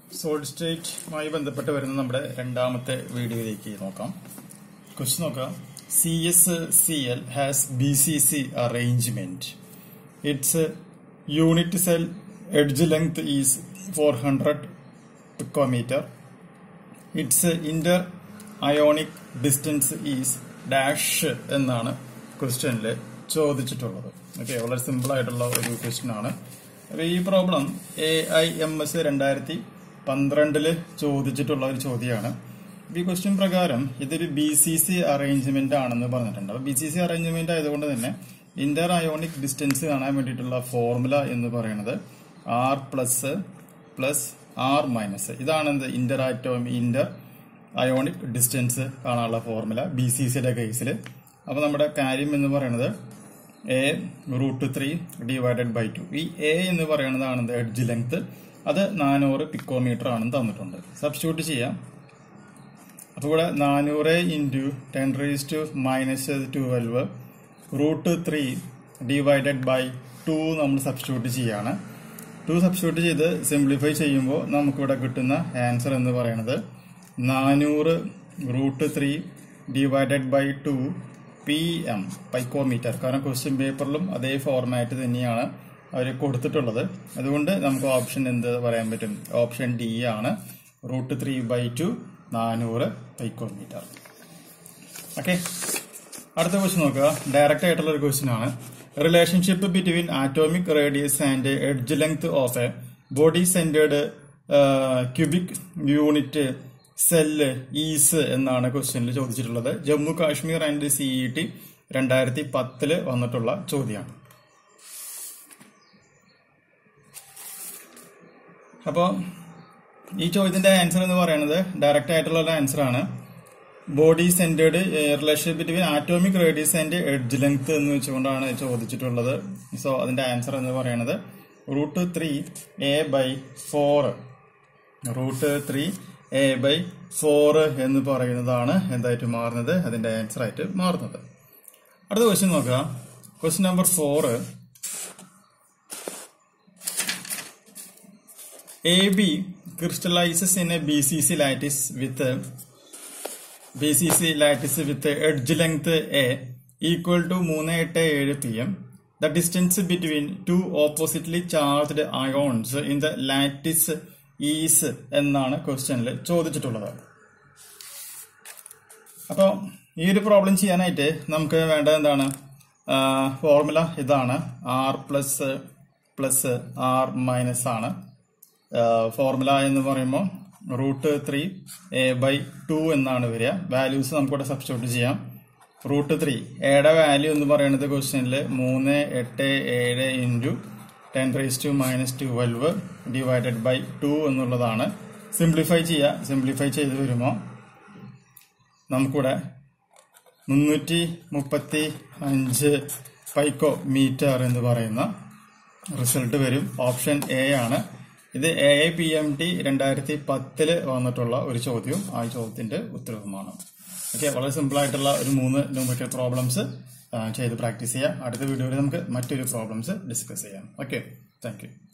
solid സ്റ്റേറ്റുമായി ബന്ധപ്പെട്ട് വരുന്ന നമ്മുടെ രണ്ടാമത്തെ വീഡിയോയിലേക്ക് നോക്കാം ക്വസ്റ്റ്യൻ നോക്കാം C S C L has B C C arrangement it's unit cell edge length is four hundred picometer it's inter ionic distance is dash എന്നാണ് ക്വസ്റ്റ്യനിൽ ചോദിച്ചിട്ടുള്ളത് ഓക്കെ വളരെ സിമ്പിൾ ആയിട്ടുള്ള ഒരു ക്വസ്റ്റ്യൻ ആണ് അപ്പൊ ഈ problem A I M S രണ്ടായിരത്തി പന്ത്രണ്ടില് ചോദിച്ചിട്ടുള്ള ഒരു ചോദ്യമാണ് ഈ ക്വസ്റ്റ്യൻ പ്രകാരം ഇതൊരു ബി സി സി അറേഞ്ച്മെന്റ് ആണെന്ന് പറഞ്ഞിട്ടുണ്ട് അപ്പൊ ബി സി സി അറേഞ്ച്മെന്റ് ആയതുകൊണ്ട് തന്നെ ഇന്റർ അയോണിക് ഡിസ്റ്റൻസ് കാണാൻ വേണ്ടിയിട്ടുള്ള ഫോർമുല എന്ന് പറയുന്നത് R plus plus R minus ഇതാണ് എന്ത് inter atom inter ionic distance കാണാനുള്ള ഫോർമുല ബി സി സിയുടെ കേസിൽ അപ്പൊ നമ്മുടെ കാര്യം എന്ന് പറയുന്നത് A root three divided by two ഈ എ എന്ന് പറയുന്നതാണ് എഡ്ജ് ലെങ്ത് അത് നാനൂറ് പിക്കോമീറ്റർ ആണെന്ന് തന്നിട്ടുണ്ട് സബ്സ്റ്റിറ്റ്യൂട്ട് ചെയ്യാം അപ്പൊ ഇവിടെ നാനൂറ് into ten raise to minus twelve root three divided by two നമ്മൾ സബ്സ്റ്റിറ്റ്യൂട്ട് ചെയ്യാണ് ടു സബ്സ്റ്റിറ്റ്യൂട്ട് ചെയ്ത് സിംപ്ലിഫൈ ചെയ്യുമ്പോൾ നമുക്കിവിടെ കിട്ടുന്ന ആൻസർ എന്ന് പറയുന്നത് നാനൂറ് root three divided by two P M picometer കാരണം ക്വസ്റ്റ്യൻ പേപ്പറിലും അതേ ഫോർമാറ്റ് തന്നെയാണ് അവർ കൊടുത്തിട്ടുള്ളത് അതുകൊണ്ട് നമുക്ക് ഓപ്ഷൻ എന്ത് പറയാൻ പറ്റും ഓപ്ഷൻ ഡി ആണ് റൂട്ട് ത്രീ ബൈ ടു നാനൂറ് പൈക്കോമീറ്റർ ഓക്കെ അടുത്ത ക്വസ്റ്റ്യൻ നോക്കുക ഡയറക്റ്റ് ആയിട്ടുള്ള ഒരു ക്വസ്റ്റ്യൻ ആണ് relationship between atomic radius and edge length of a body centered cubic unit cell is എന്നാണ് ക്വസ്റ്റ്യനിൽ ചോദിച്ചിട്ടുള്ളത് Jammu Kashmir and C E T രണ്ടായിരത്തി പത്തില് വന്നിട്ടുള്ള ചോദ്യമാണ് അപ്പോ ഈ ചോദ്യത്തിന്റെ ആൻസർ എന്ന് പറയുന്നത് ഡയറക്റ്റ് ആയിട്ടുള്ള ഒരു ആൻസർ ആണ് body centered relation between atomic radius and edge length എന്ന് വെച്ചുകൊണ്ടാണ് ചോദിച്ചിട്ടുള്ളത് സോ അതിന്റെ ആൻസർ എന്ന് പറയുന്നത് root three A by four root three A by four എന്ന് പറയുന്നതാണ് എന്തായിട്ട് മാറുന്നത് അതിന്റെ ആൻസർ ആയിട്ട് മാറുന്നത് അടുത്ത ക്വസ്റ്റ്യൻ നോക്കുക question number four A B crystallizes in A B C C lattice with B C C lattice with edge length A equal to മൂന്ന് എട്ട് ഏഴ് P M the distance between two oppositely charged ions in the lattice is എന്നാണ് ക്വസ്റ്റ്യനിൽ ചോദിച്ചിട്ടുള്ളത് അപ്പോൾ ഈ ഒരു problem ചെയ്യാനായിട്ട് നമുക്ക് വേണ്ടത് എന്താണ് ഫോർമുല ഇതാണ് R plus plus R minus ആണ് ഫോർമുല എന്ന് പറയുമ്പോൾ root three A by two എന്നാണ് വരിക വാല്യൂസ് നമുക്കിവിടെ സബ്സ്റ്റിറ്റ്യൂട്ട് ചെയ്യാം റൂട്ട് ത്രീ എയുടെ വാല്യൂ എന്ന് പറയുന്നത് ക്വസ്റ്റ്യനിൽ മൂന്ന് എട്ട് ഏഴ് into ten raise to minus twelve divided by two എന്നുള്ളതാണ് സിംപ്ലിഫൈ ചെയ്യുക സിംപ്ലിഫൈ ചെയ്ത് വരുമ്പോൾ നമുക്കിവിടെ മുന്നൂറ്റി മുപ്പത്തി അഞ്ച് പൈക്കോ മീറ്റർ എന്ന് പറയുന്ന റിസൾട്ട് വരും ഓപ്ഷൻ എ ആണ് ഇത് A I P M T രണ്ടായിരത്തി പത്തില് വന്നിട്ടുള്ള ഒരു ചോദ്യവും ആ ചോദ്യത്തിന്റെ ഉത്തരവുമാണ് ഓക്കെ വളരെ സിമ്പിൾ ആയിട്ടുള്ള ഒരു മൂന്ന് ന്യൂമറിക്കൽ പ്രോബ്ലംസ് ചെയ്ത് പ്രാക്ടീസ് ചെയ്യാം അടുത്ത വീഡിയോയിൽ നമുക്ക് മറ്റൊരു പ്രോബ്ലംസ് ഡിസ്കസ് ചെയ്യാം ഓക്കെ താങ്ക്